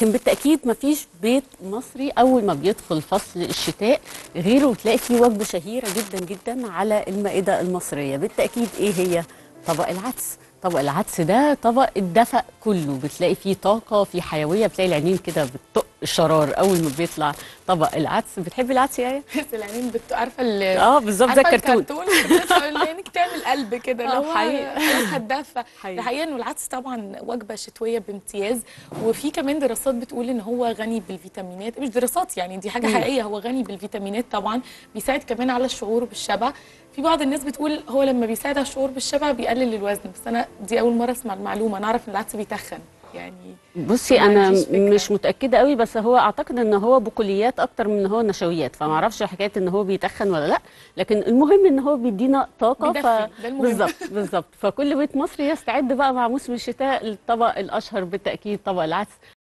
لكن بالتاكيد ما فيش بيت مصري اول ما بيدخل فصل الشتاء غيره وتلاقي فيه وجبه شهيره جدا جدا على المائده المصريه بالتاكيد ايه هي طبق العدس طبق العدس ده طبق الدفء كله بتلاقي فيه طاقه فيه حيويه بتلاقي العينين كده بتطق الشرار اول ما بيطلع طبق العدس بتحبي العدس يا ايه بس العينين بت... عارفه ال اه بالظبط زي عارفة الكرتون كنت لسه هقول عينك تعمل قلب كده آه، اللي هو حقيقي. عينك هتدفى حقيقي. الحقيقه انه العدس طبعا وجبه شتويه بامتياز وفي كمان دراسات بتقول ان هو غني بالفيتامينات مش دراسات يعني دي حاجه مم. حقيقيه هو غني بالفيتامينات طبعا بيساعد كمان على الشعور بالشبع في بعض الناس بتقول هو لما بيساعد على الشعور بالشبع بيقلل الوزن بس انا دي اول مره اسمع المعلومه انا اعرف ان العدس بيتخن يعني بصي ما انا عنديش فكرة. مش متاكده قوي بس هو اعتقد ان هو بقوليات اكتر من ان هو نشويات فما اعرفش حكايه ان هو بيتخن ولا لا لكن المهم ان هو بيدينا طاقه بيدفي، ده المهم. بالظبط بالظبط فكل بيت مصري يستعد بقى مع موسم الشتاء الطبق الاشهر بالتاكيد طبق العدس